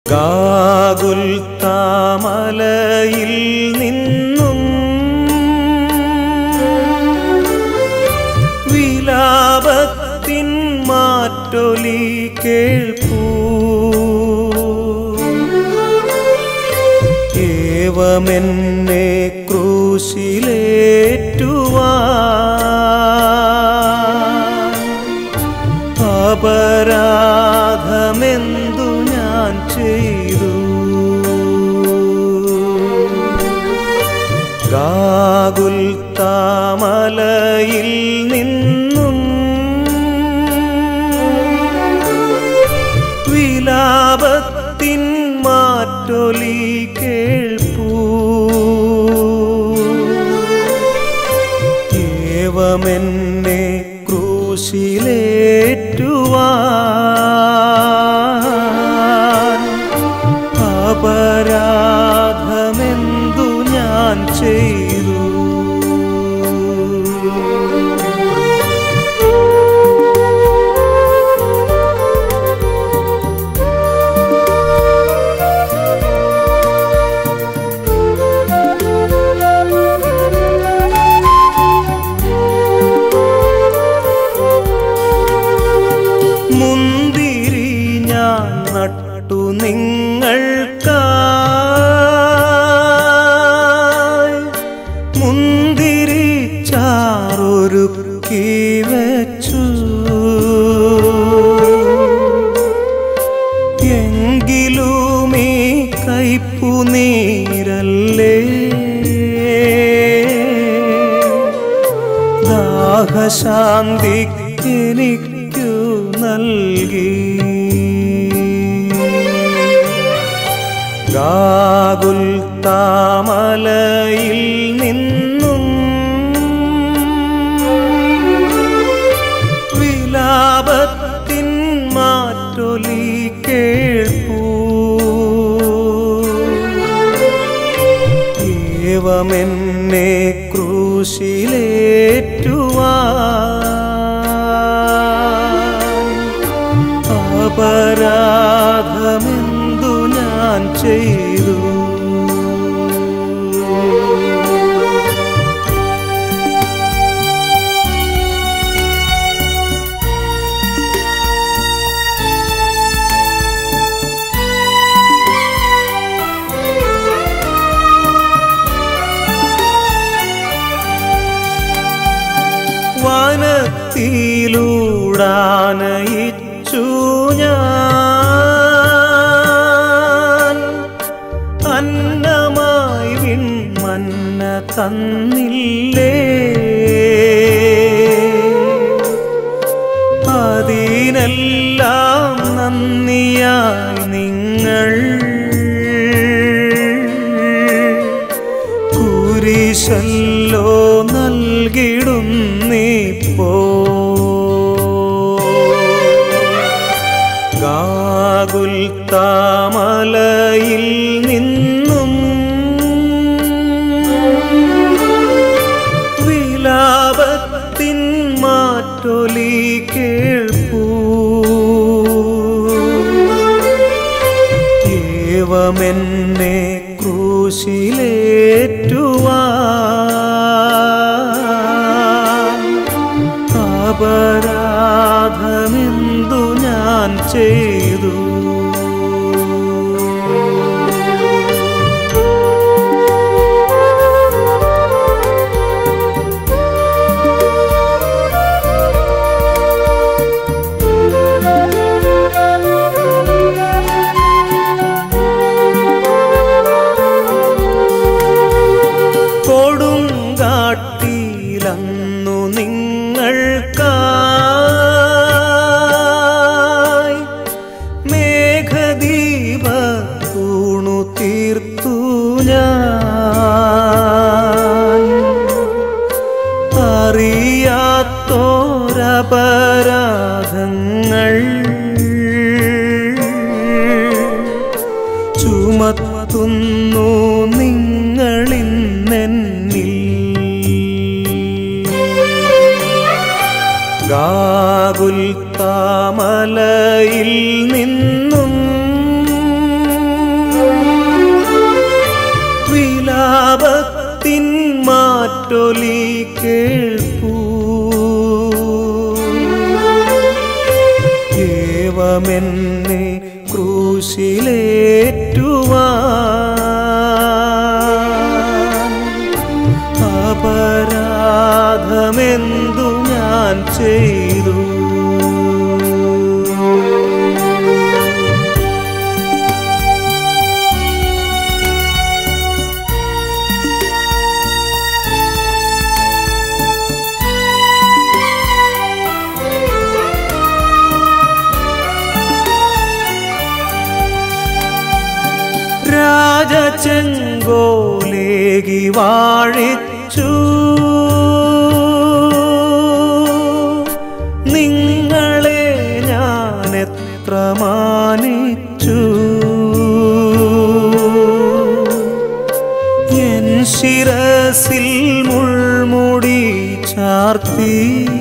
ഗാകുൽ താമലയിൽ നിന്നും വിലാപത്തിൻ മാറ്റൊലി കേൾപ്പൂ ഏവമെന്നെ ക്രൂശിലേറ്റുവാൻ അപരാധമെന്തു ഞാൻ ചെയ്തു ഗാകുൽ താമലയിൽ നിന്നും വിലാപത്തിൻ മാറ്റൊലി കേൾപ്പൂ ഏവമെന്നെ ക്രൂശിലേറ്റുവാൻ അപരാധമെന്തു ഞാൻ ചെയ്തു മുന്തിരി ഞാൻ നട്ടു നിങ്ങൾക്കായി മുന്തിരി ചാറൊരുക്കി വെച്ചു എങ്കിലും ഈ കൈപ്പു നീരല്ലേ ദാഹശാന്തിക്കെനിക്കു നൽകി ഗാകുൽ താമലയിൽ നിന്നും വിലാപത്തിൻ മാറ്റൊലി കേൾപ്പൂ ഏവമെന്നെ ക്രൂശിലേറ്റുവാൻ അപരാധമെന്തു ഞാൻ ചെയ്തു വനത്തിലൂടാനയിച്ചു ഞാൻ അന്നമായി വിൺമന്ന തന്നില്ലേ അതിനെല്ലാം നന്ദിയായി നിങ്ങൾ കുരിശല്ലോ നൽകിടുന്നിപ്പോ ഗാകുൽ താമലയിൽ നിന്നും വിലാപത്തിൻ മാറ്റൊലി കേൾപ്പൂ ഏവമെന്നെ ക്രൂശിലേറ്റുവാൻ അപരാധമെന്തു ഞാൻ ചെയ്തു കൊടുങ്കാട്ടിലന്നു നിങ്ങൾക്കായി മേഘദീപ തൂണു തീർത്തു ഞാൻ അറിയാത്തോരപരാധങ്ങൾ ചുമത്തുന്നു നിങ്ങളിന്നെന്നിൽ ഗാകുൽ താമലയിൽ നിന്നും മാറ്റൊലി കേൾപ്പൂ ഏവമെന്നെ ക്രൂശിലേറ്റുവാൻ അപരാധമെന്തു ഞാൻ ചെയ്തു രാജചെങ്കോലേകി വാഴിച്ചു നിങ്ങളെ ഞാൻ എത്ര മാനിച്ചു എൻ ശിരസിൽ മുൾമുടി ചാർത്തി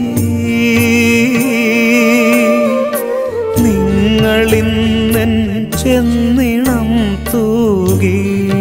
നിങ്ങളിന്നെൻ ചെന്നിണം തൂകി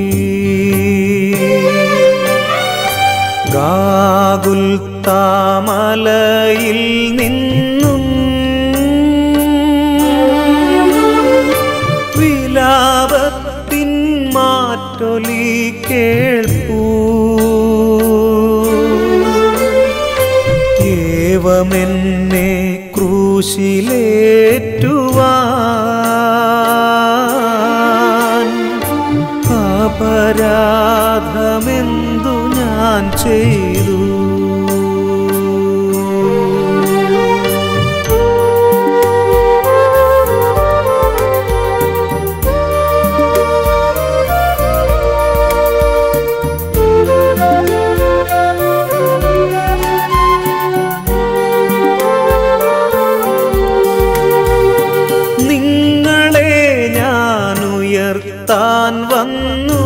ഗാകുൽ താമലയിൽ നിന്നും വിലാപത്തിൻ മാറ്റൊലി കേൾപ്പൂ ഏവമെന്നെ ക്രൂശിലേറ്റുവാൻ അപരാധമെന്തു ഞാൻ ചെയ്തു നിങ്ങളെ ഞാൻ ഉയർത്താൻ വന്നു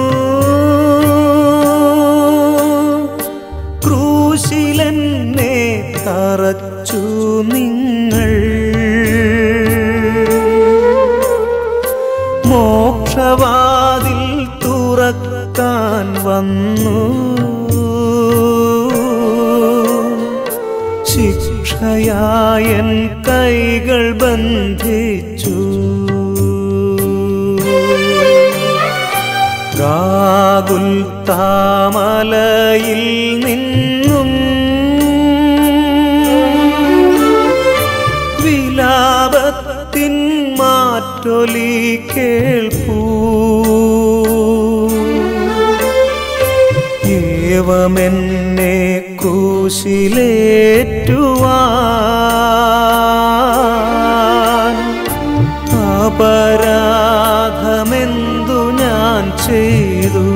ക്രൂശിലെന്നെ തറച്ചു നിങ്ങൾ മോക്ഷവാതിൽ തുറക്കാൻ വന്നു ശിക്ഷയായൻ കൈകൾ ബന്ധിച്ചു ഗാകുൽ താമലയിൽ നിന്നും വിലാപത്തിൻ മാറ്റൊലി കേൾപ്പൂ ഏവമെന്നെ ക്രൂശിലേറ്റുവാൻ അപരാധമെന്തു ഞാൻ ചെയ്തു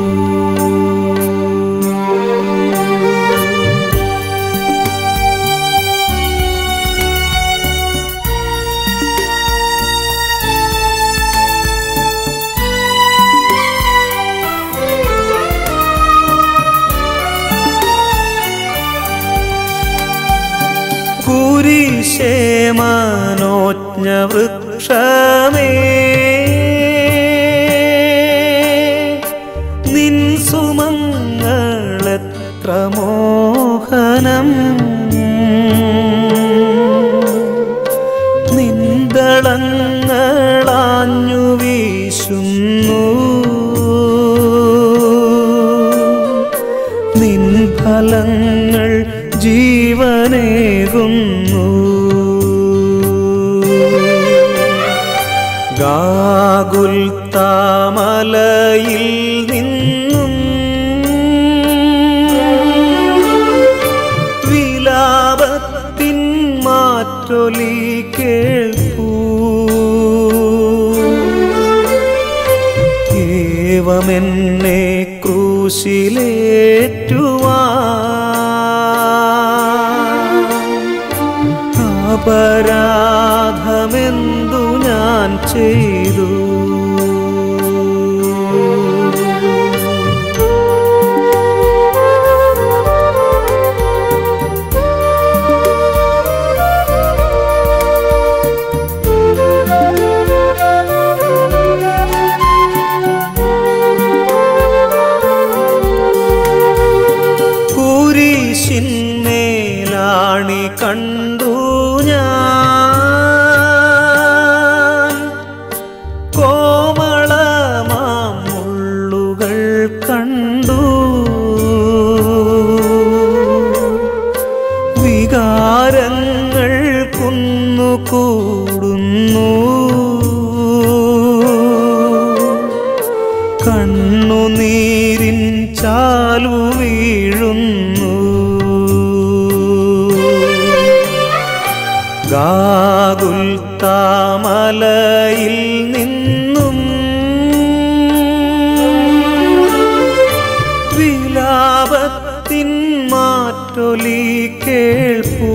കുരിശേ മനോജ്ഞ വൃക്ഷമേ നിൻ സുമങ്ങളെത്ര മോഹനം നിന്തളങ്ങളാഞ്ഞു വീശുന്നു നിൻ ഫലങ്ങൾ ജീവനേകുന്നു ഗാകുൽ താമലയിൽ നിന്നും വിലാപത്തിൻ മാറ്റൊലി കേൾപ്പൂ ഏവമെന്നെ ക്രൂശിലേറ്റുവാൻ അപരാധമെന്തു ഞാൻ ചെയ്തു കണ്ടു ഞാൻ കോമളമാം മുള്ളുകൾ കണ്ടു വികാരങ്ങൾ കുന്നുകൂടുന്നു കണ്ണുനീരിൻ ചാലു വീഴുന്നു ഗാകുൽ താമലയിൽ നിന്നും വിലാപത്തിൻ മാറ്റൊലി കേൾപ്പൂ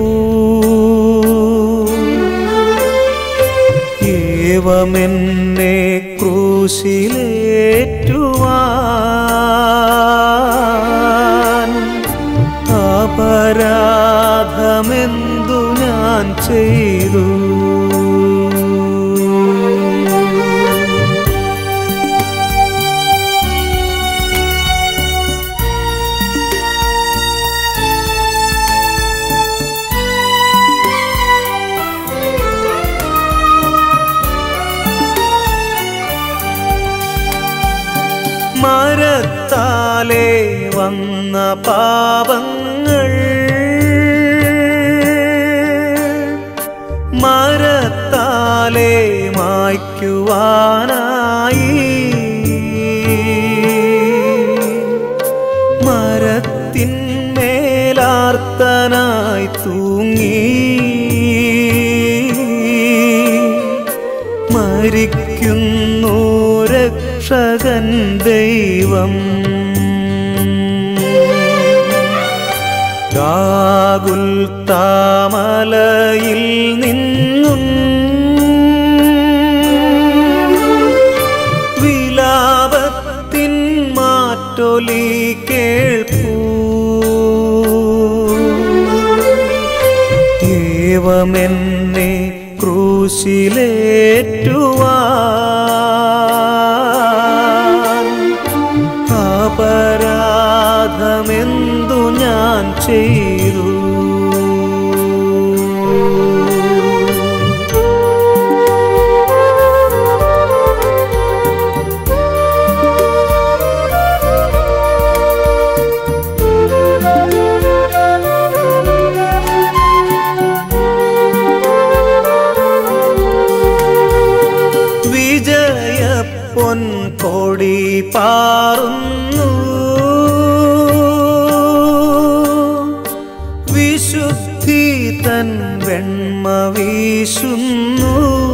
ഏവമെന്നെ ക്രൂശിലേറ്റുവാൻ അപരാധമെന്തു ഞാൻ ചെയ്തു മരത്താലേ വന്ന പാപങ്ങൾ മരത്താലേ മായ്ക്കുവാനായി മരത്തിന്മേലാർത്തനായി തൂങ്ങി മരിക്കുന്നു രക്ഷകൻ ദൈവം ഗാകുൽ താമലയിൽ നിന്നും വിലാപത്തിൻ മാറ്റൊലി കേൾപ്പൂ ഏവമെന്നെ ക്രൂശിലേറ്റുവാൻ അപരാധമെന്തു ഞാൻ ചെയ്തു വിജയ പൊൻകൊടി പാറുന്നു വിശുദ്ധി തൻ വെണ്മ വീശുന്നു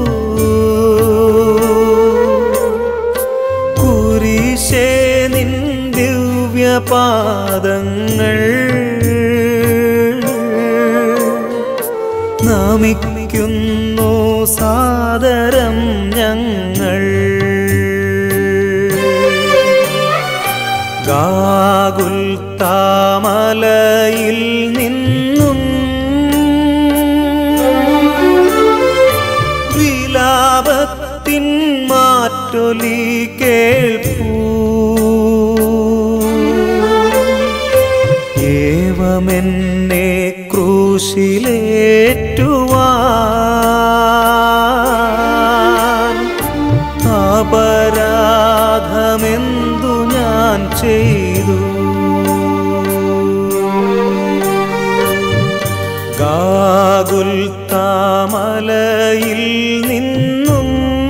കുരിശേ നിൻ ദിവ്യപാദങ്ങൾ നമിക്കുന്നു സാദരം ഞങ്ങൾ ഗാകുൽ താമലയിൽ നിന്നും വിലാപത്തിൻ മാറ്റൊലി കേൾപ്പൂ ഏവമെന്നെ ക്രൂശിലേറ്റുവാൻ അപരാധമെന്തു ഞാൻ ചെയ്തു ഗാകുൽ താമലയിൽ നിന്നും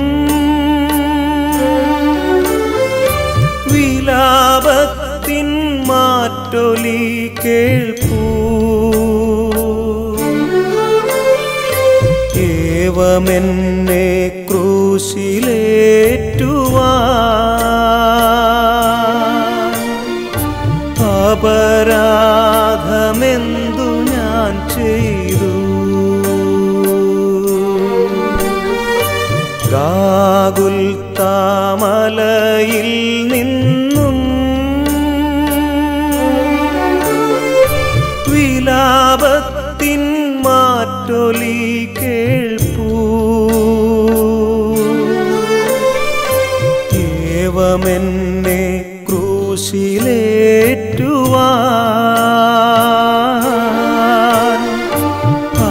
വിലാപത്തിൻ മാറ്റൊലി കേൾപ്പൂ ഏവമെന്നെ ക്രൂശിലേറ്റുവാൻ അപരാധമെന്തു ഞാൻ ചെയ്തു ഗാകുൽ താമലയിൽ നിന്നും വിലാപത്തിൻ മാറ്റൊലി കേൾപ്പൂ ഏവമെന്നെ ക്രൂശിലേറ്റുവാൻ